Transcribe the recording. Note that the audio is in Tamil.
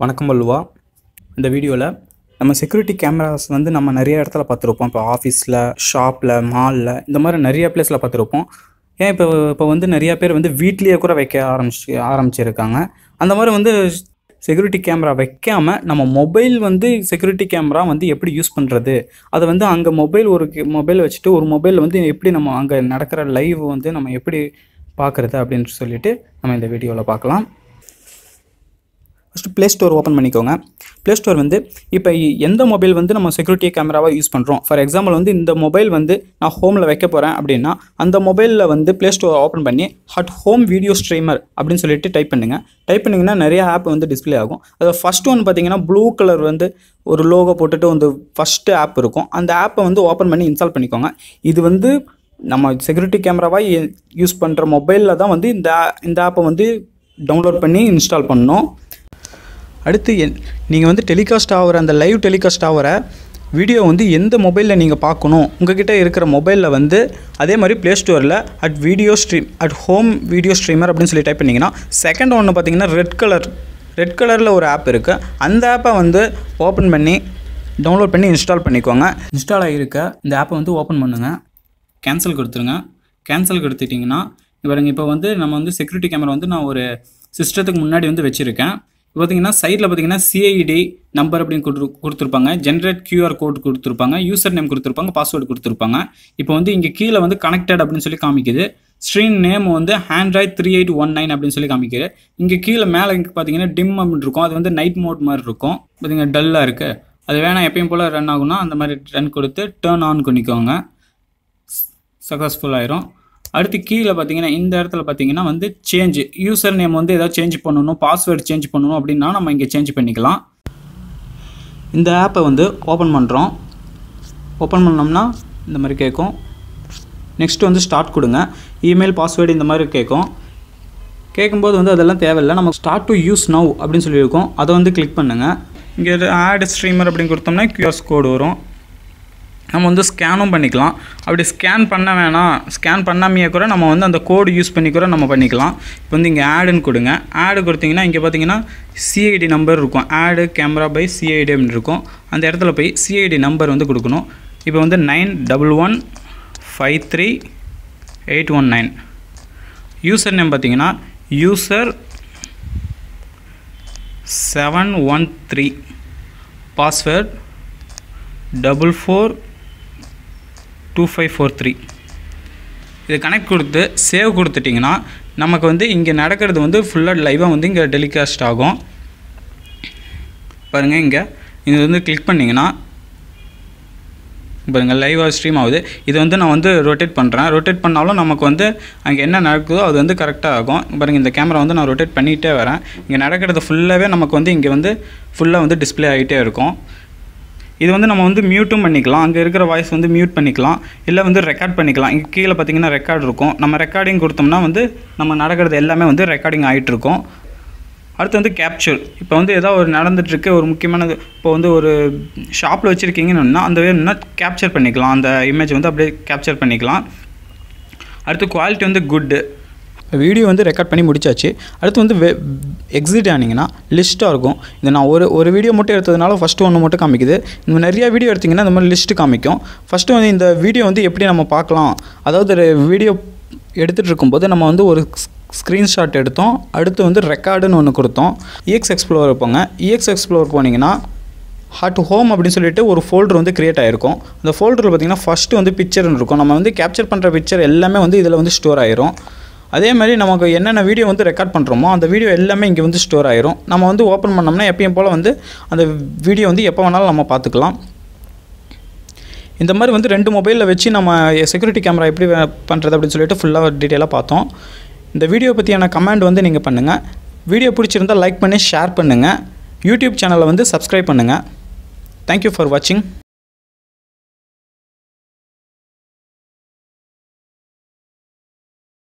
வணக்கம் வல்லுவா இந்த வீடியோவில் நம்ம செக்யூரிட்டி கேமராஸ் வந்து நம்ம நிறைய இடத்துல பார்த்துருப்போம் இப்போ ஆஃபீஸில் ஷாப்பில் மாலில் இந்த மாதிரி நிறைய பிளேஸில் பார்த்துருப்போம் ஏன் இப்போ இப்போ வந்து நிறைய பேர் வந்து வீட்லேயே கூட வைக்க ஆரம்பிச்சு ஆரம்பிச்சிருக்காங்க அந்த மாதிரி வந்து செக்யூரிட்டி கேமரா வைக்காம நம்ம மொபைல் வந்து செக்யூரிட்டி கேமரா வந்து எப்படி யூஸ் பண்ணுறது அதை வந்து அங்கே மொபைல் ஒரு மொபைல் வச்சுட்டு ஒரு மொபைல் வந்து எப்படி நம்ம அங்கே நடக்கிற லைவ் வந்து நம்ம எப்படி பார்க்குறது அப்படின்னு சொல்லிட்டு நம்ம இந்த வீடியோவில் பார்க்கலாம் ஃபஸ்ட்டு ப்ளே ஸ்டோர் ஓப்பன் பண்ணிக்கோங்க ப்ளே ஸ்டோர் வந்து இப்போ எந்த மொபைல் வந்து நம்ம செக்யூரிட்டி கேமராவாக யூஸ் பண்ணுறோம் ஃபார் எக்ஸாம்பிள் வந்து இந்த மொபைல் வந்து நான் ஹோமில் வைக்க போகிறேன் அப்படின்னா அந்த மொபைலில் வந்து ப்ளே ஸ்டோர் ஓப்பன் பண்ணி ஹட் ஹோம் வீடியோ ஸ்ட்ரீமர் அப்படின்னு சொல்லிட்டு டைப் பண்ணுங்கள் டைப் பண்ணிங்கன்னா நிறைய ஆப் வந்து டிஸ்ப்ளே ஆகும் அது ஃபஸ்ட் ஒன் பார்த்தீங்கன்னா ப்ளூ கலர் வந்து ஒரு லோகோ போட்டுட்டு வந்து ஃபஸ்ட்டு ஆப் இருக்கும் அந்த ஆப்பை வந்து ஓப்பன் பண்ணி இன்ஸ்டால் பண்ணிக்கோங்க இது வந்து நம்ம செக்யூரிட்டி கேமராவாக யூஸ் பண்ணுற மொபைலில் தான் வந்து இந்த இந்த ஆப்பை வந்து டவுன்லோட் பண்ணி இன்ஸ்டால் பண்ணணும் அடுத்து என் நீங்கள் வந்து டெலிகாஸ்ட் ஆகிற அந்த லைவ் டெலிகாஸ்ட் ஆகிற வீடியோ வந்து எந்த மொபைலில் நீங்கள் பார்க்கணும் உங்ககிட்ட இருக்கிற மொபைலில் வந்து அதே மாதிரி ப்ளே ஸ்டோரில் at video stream at home video streamer அப்படின்னு சொல்லி டைப் பண்ணிங்கன்னா செகண்ட் ஒன்று பார்த்தீங்கன்னா ரெட் கலர் ரெட் கலரில் ஒரு ஆப் இருக்குது அந்த ஆப்பை வந்து ஓப்பன் பண்ணி டவுன்லோட் பண்ணி இன்ஸ்டால் பண்ணிக்கோங்க இன்ஸ்டால் ஆகியிருக்க இந்த ஆப்பை வந்து ஓப்பன் பண்ணுங்கள் கேன்சல் கொடுத்துருங்க கேன்சல் கொடுத்துட்டிங்கன்னா பாருங்க இப்போ வந்து நம்ம வந்து செக்யூரிட்டி கேமரா வந்து நான் ஒரு சிஸ்டத்துக்கு முன்னாடி வந்து வச்சுருக்கேன் இப்போ பார்த்தீங்கன்னா சைடில் பார்த்தீங்கன்னா சிஐடி நம்பர் அப்படின்னு கொடுத்து கொடுத்துருப்பாங்க ஜென்ரேட் கியூஆர் கோட் கொடுத்துருப்பாங்க யூசர் நேம் கொடுத்துருப்பாங்க பாஸ்வேர்டு கொடுத்துருப்பாங்க இப்போ வந்து இங்கே கீழே வந்து கனெக்டட் அப்படின்னு சொல்லி காமிக்குது ஸ்ட்ரீம் நேம் வந்து android three eight one nine அப்படின்னு சொல்லி காமிக்குது இங்கே கீழே மேலே இங்கே பார்த்தீங்கன்னா டிம் அப்படின்னு இருக்கும் அது வந்து நைட் மோட் மாதிரி இருக்கும் பார்த்தீங்கன்னா டல்லாக இருக்குது அது வேணாம் எப்பயும் போல் ரன் ஆகும்னா அந்த மாதிரி ரன் கொடுத்து டேர்ன் ஆன் பண்ணிக்கோங்க சக்ஸஸ்ஃபுல் ஆயிரும் அடுத்து கீழே பார்த்தீங்கன்னா இந்த இடத்துல பார்த்தீங்கன்னா வந்து சேஞ்ச் யூசர் நேம் வந்து ஏதாவது சேஞ்ச் பண்ணணும் பாஸ்வேர்டு சேஞ்ச் பண்ணணும் அப்படின்னா நம்ம இங்கே சேஞ்ச் பண்ணிக்கலாம் இந்த ஆப்பை வந்து ஓப்பன் பண்ணுறோம் ஓப்பன் பண்ணோம்னா இந்த மாதிரி கேட்கும் நெக்ஸ்ட் வந்து ஸ்டார்ட் கொடுங்க இமெயில் பாஸ்வேர்டு இந்த மாதிரி கேட்கும் கேட்கும்போது வந்து அதெல்லாம் தேவையில்லை நம்ம ஸ்டார்ட் டு யூஸ் நவ் அப்படின்னு சொல்லியிருக்கோம் அதை வந்து கிளிக் பண்ணுங்கள் இங்கே ஆட் ஸ்ட்ரீமர் அப்படின்னு கொடுத்தோம்னா கியூஆர்ஸ் கோடு வரும் நம்ம வந்து ஸ்கேனும் பண்ணிக்கலாம் அப்படி ஸ்கேன் பண்ண வேணாம் ஸ்கேன் பண்ணாமையே கூட நம்ம வந்து அந்த கோடு யூஸ் பண்ணி கூட நம்ம பண்ணிக்கலாம் இப்போ வந்து இங்கே ஆடுன்னு கொடுங்க ஆடு கொடுத்தீங்கன்னா இங்கே பார்த்தீங்கன்னா சிஐடி நம்பர் இருக்கும் ஆடு கேமரா பை சிஐடி அப்படின்னு இருக்கும் அந்த இடத்துல போய் சிஐடி நம்பர் வந்து கொடுக்கணும் இப்போ வந்து nine double one five three eight one nine user name பார்த்தீங்கன்னா user seven one three password double four two five four three இது கனெக்ட் கொடுத்து சேவ் கொடுத்துட்டிங்கன்னா நமக்கு வந்து இங்கே நடக்கிறது வந்து ஃபுல்லாக லைவாக வந்து இங்கே டெலிகாஸ்ட் ஆகும் பாருங்கள் இங்கே இது வந்து கிளிக் பண்ணிங்கன்னா பாருங்கள் லைவாக ஸ்ட்ரீம் ஆகுது இது வந்து நான் வந்து ரொட்டேட் பண்ணுறேன் ரொட்டேட் பண்ணாலும் நமக்கு வந்து அங்கே என்ன நடக்குதோ அது வந்து கரெக்டாக ஆகும் பாருங்கள் இந்த கேமரா வந்து நான் ரொட்டேட் பண்ணிகிட்டே வரேன் இங்கே நடக்கிறது ஃபுல்லாகவே நமக்கு வந்து இங்கே வந்து ஃபுல்லாக வந்து டிஸ்பிளே ஆகிட்டே இருக்கும் இது வந்து நம்ம வந்து மியூட்டும் பண்ணிக்கலாம் அங்கே இருக்கிற வாய்ஸ் வந்து மியூட் பண்ணிக்கலாம் இல்லை வந்து ரெக்கார்ட் பண்ணிக்கலாம் இங்கே கீழே பார்த்தீங்கன்னா ரெக்கார்ட் இருக்கும் நம்ம ரெக்கார்டிங் கொடுத்தோம்னா வந்து நம்ம நடக்கிறது எல்லாமே வந்து ரெக்கார்டிங் ஆகிட்டு இருக்கும் அடுத்து வந்து கேப்சர் இப்போ வந்து ஏதோ ஒரு நடந்துட்டுருக்கு ஒரு முக்கியமானது இப்போ வந்து ஒரு ஷாப்பில் வச்சுருக்கீங்கன்னா அந்த வேணும்னா கேப்சர் பண்ணிக்கலாம் அந்த இமேஜ் வந்து அப்படியே கேப்சர் பண்ணிக்கலாம் அடுத்து குவாலிட்டி வந்து குட்டு வீடியோ வந்து ரெக்கார்ட் பண்ணி முடிச்சாச்சு அடுத்து வந்து வெ எக்ஸிட் ஆனிங்கன்னா லிஸ்ட்டாக இருக்கும் இது நான் ஒரு ஒரு வீடியோ மட்டும் எடுத்ததுனால ஃபஸ்ட்டு ஒன்று மட்டும் காமிக்குது இந்த நிறையா வீடியோ எடுத்திங்கன்னா இந்த மாதிரி லிஸ்ட்டு காமிக்கும் ஃபஸ்ட்டு வந்து இந்த வீடியோ வந்து எப்படி நம்ம பார்க்கலாம் அதாவது வீடியோ எடுத்துகிட்டு இருக்கும்போது நம்ம வந்து ஒரு ஸ்க்ரீன்ஷாட் எடுத்தோம் அடுத்து வந்து ரெக்கார்டுன்னு ஒன்று கொடுத்தோம் இஎக்ஸ் எக்ஸ்ப்ளோர் போங்க இஎக்ஸ் எக்ஸ்ப்ளோர் போனீங்கன்னா ஹாட் ஹோம் அப்படின்னு சொல்லிட்டு ஒரு ஃபோல்டர் வந்து க்ரியேட் ஆகிருக்கும் அந்த ஃபோல்டரில் பார்த்தீங்கன்னா ஃபஸ்ட்டு வந்து பிக்சர்னு இருக்கும் நம்ம வந்து கேப்சர் பண்ணுற பிக்சர் எல்லாமே வந்து இதில் வந்து ஸ்டோர் ஆயிரும் அதே மாதிரி நமக்கு என்னென்ன வீடியோ வந்து ரெக்கார்ட் பண்ணுறோமோ அந்த வீடியோ எல்லாமே இங்கே வந்து ஸ்டோர் ஆயிரும் நம்ம வந்து ஓப்பன் பண்ணோம்னா எப்பயும் போல் வந்து அந்த வீடியோ வந்து எப்போ வேணாலும் நம்ம பார்த்துக்கலாம் இந்த மாதிரி வந்து ரெண்டு மொபைலில் வச்சு நம்ம செக்யூரிட்டி கேமரா எப்படி பண்ணுறது அப்படின்னு சொல்லிட்டு ஃபுல்லாக டீட்டெயிலாக பார்த்தோம் இந்த வீடியோ பற்றியான கமெண்ட் வந்து நீங்கள் பண்ணுங்கள் வீடியோ பிடிச்சிருந்தால் லைக் பண்ணி ஷேர் பண்ணுங்கள் யூடியூப் சேனலை வந்து சப்ஸ்கிரைப் பண்ணுங்கள் தேங்க்யூ ஃபார் வாட்சிங்